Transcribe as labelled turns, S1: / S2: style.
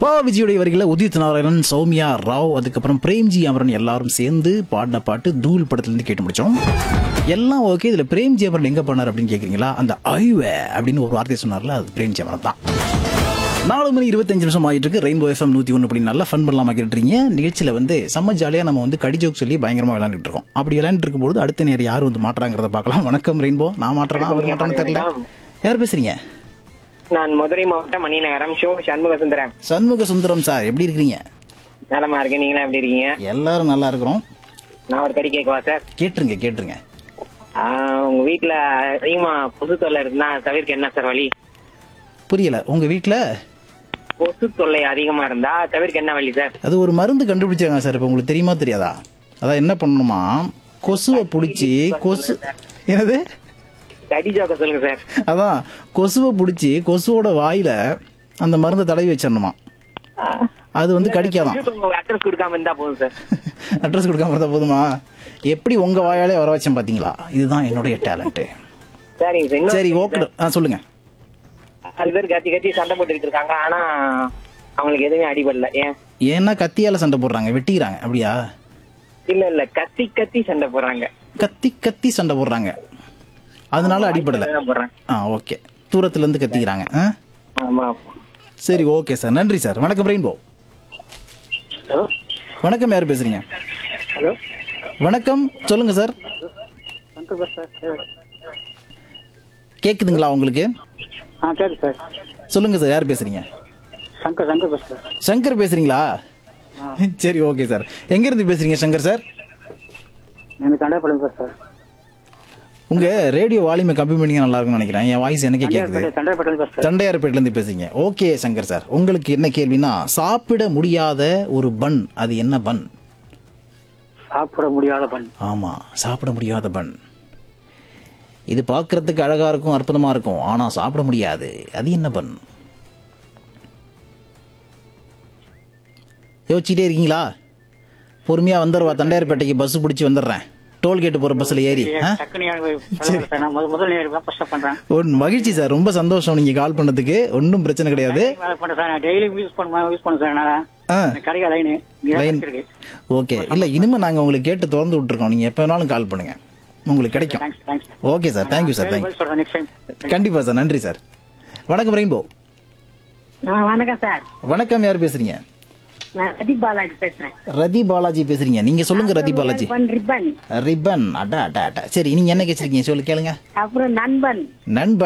S1: பா விஜயுடைய வரிகளை உதித் நாராயணன் சௌமியா ராவ் அதுக்கப்புறம் பிரேம்ஜி அமரன் எல்லாரும் சேர்ந்து பாடின பாட்டு தூள் படத்துல இருந்து கேட்டு முடிச்சோம் எல்லாம் ஓகே இதுல பிரேம்ஜி அமரன் எங்க பண்ணார் அப்படின்னு கேக்குறீங்களா அந்த ஐவே அப்படின்னு ஒரு வார்த்தை சொன்னார்ல அது பிரேம்ஜி அமரன் தான் நாலு மணி இருபத்தஞ்சு நிமிஷம் ஆகிட்டு இருக்கு ரெயின்போ எஃப்எம் நூற்றி ஒன்று அப்படி நல்லா ஃபன் பண்ணலாமா கேட்டுறீங்க நிகழ்ச்சியில் வந்து செம்ம ஜாலியாக நம்ம வந்து கடி ஜோக் சொல்லி பயங்கரமாக விளையாண்டுட்டு இருக்கோம் அப்படி விளையாண்டுட்டு இருக்கும்போது அடுத்த நேரம் யார் வந்து மாட்டுறாங்கிறத பார்க்கலாம் வணக்கம் ரெயின்போ நான் மாட்டுறேனா அவர் மாட்டான்னு தெரியல யார் பேசுறீங்க
S2: நான் மதுரை மாவட்டம் மணிநகரம் ஷோ சண்முக சுந்தரம்
S1: சண்முக சுந்தரம் சார் எப்படி இருக்கிறீங்க
S2: நலமா இருக்கேன் நீங்களா எப்படி இருக்கீங்க
S1: எல்லாரும் நல்லா இருக்கிறோம்
S2: நான் ஒரு கடி கேட்கவா சார்
S1: கேட்டுருங்க கேட்டுருங்க
S2: ஆஹ், உங்க வீட்டுல அதிகமா கொசு தொல்லை இருந்தா தவிர்க்க என்ன சார் வழி
S1: புரியல உங்க வீட்டில்
S2: கொசு தொல்லை அதிகமா இருந்தா தவிர்க்க என்ன வழி சார்
S1: அது ஒரு மருந்து கண்டுபிடிச்சாங்க சார் இப்போ உங்களுக்கு தெரியுமா தெரியாதா அதான் என்ன பண்ணணுமா கொசுவை பிடிச்சி கொசு என்னது
S2: கடி ஜோக்க சொல்லுங்க சார்
S1: அதான் கொசுவை பிடிச்சி கொசுவோட வாயில அந்த மருந்தை தடவி வச்சிடணுமா அது வந்து கடிக்காதான்
S2: அட்ரஸ் கொடுக்காம இருந்தா போதும் சார்
S1: அட்ரஸ் கொடுக்காம இருந்தா போதுமா எப்படி உங்க வாயாலே வர வச்சேன் பாத்தீங்களா இதுதான் என்னுடைய டேலண்ட்
S2: சரிங்க சார் இன்னும்
S1: சரி ஓகே ஆ சொல்லுங்க
S2: அது பேர் கத்தி கத்தி சண்டை போட்டுக்கிட்டு இருக்காங்க ஆனா அவங்களுக்கு எதுவுமே அடிபடல ஏன்
S1: ஏன்னா கத்தியால சண்டை போடுறாங்க வெட்டிக்கிறாங்க அப்படியா
S2: இல்ல இல்ல கத்தி கத்தி சண்டை போடுறாங்க
S1: கத்தி கத்தி சண்டை போடுறாங்க அதனால அடிபடல
S2: தான் போடுறாங்க
S1: ஆ ஓகே தூரத்துல இருந்து கத்திக்கிறாங்க ஆ
S2: ஆமா
S1: சரி ஓகே சார் நன்றி சார் வணக்கம் ரெயின்போ
S2: ஹலோ
S1: வணக்கம் யார் பேசுறீங்க
S2: ஹலோ
S1: வணக்கம் சொல்லுங்க சார் கேக்குதுங்களா உங்களுக்கு
S2: ஆ சரி சார்
S1: சொல்லுங்க சார் யார் பேசுறீங்க
S2: சங்கர் சங்கர் பேசுறேன்
S1: சங்கர் பேசுறீங்களா சரி ஓகே சார் எங்க இருந்து பேசுறீங்க சங்கர் சார்
S2: எனக்கு சண்டைப்படும் சார்
S1: உங்க ரேடியோ வால்யூமை கம்மி பண்ணி நல்லா இருக்கும்னு நினைக்கிறேன் என் வாய்ஸ் எனக்கே கேக்குது
S2: சண்டைப்படும் சார்
S1: தண்டையார்பேட்ல இருந்து பேசுறீங்க ஓகே சங்கர் சார் உங்களுக்கு என்ன கேள்வினா சாப்பிட முடியாத ஒரு பன் அது என்ன பன்
S2: சாப்பிட முடியாத பண்
S1: ஆமா சாப்பிட முடியாத பன் இது பார்க்கறதுக்கு அழகா இருக்கும் அற்புதமா இருக்கும் ஆனா சாப்பிட முடியாது அது என்ன பன் யோசிச்சுட்டே இருக்கீங்களா பொறுமையா வந்துடுவா தண்டையார்பேட்டைக்கு பஸ் பிடிச்சி வந்துடுறேன் டோல்கேட் போற பஸ்ல ஏறி ஆ?
S2: முதல் நேரம் ஃபர்ஸ்ட் பண்றேன்
S1: ஒரு மகிழ்ச்சி சார் ரொம்ப சந்தோஷம் நீங்க கால் பண்ணதுக்கு ஒன்றும் பிரச்சனை கிடையாது
S2: வேலை பண்றேன் சார் நான் டெய்லி யூஸ் பண்ண யூஸ் பண்ண சார் நான்
S1: ஆ
S2: கடைக்கு லைனு
S1: லைன் ஓகே இல்ல இனிமே நாங்க உங்களுக்கு கேட்டு திறந்து விட்டுருக்கோம் நீங்க எப்ப வேணாலும் கால் பண்ணுங்க உங்களுக்கு கிடைக்கும்
S2: thanks thanks
S1: okay sir thank you sir thank you
S2: சொல்றேன் நெக்ஸ்ட் டைம்
S1: கண்டிப்பா சார் நன்றி சார் வணக்கம் ரெயின்போ
S3: வணக்கம் சார்
S1: வணக்கம் யார் பேசுறீங்க
S3: நான் ரதி பாலாஜி பேசுறேன்
S1: ரதி பாலாஜி பேசுறீங்க நீங்க சொல்லுங்க ரதி பாலாஜி
S3: ரிப்பன் ரிப்பன்
S1: ரிப்பன் அடா அடா அடா சரி நீங்க என்ன கேச்சிருக்கீங்க சொல்லு கேளுங்க
S3: அப்புறம் நண்பன்
S1: நண்பன்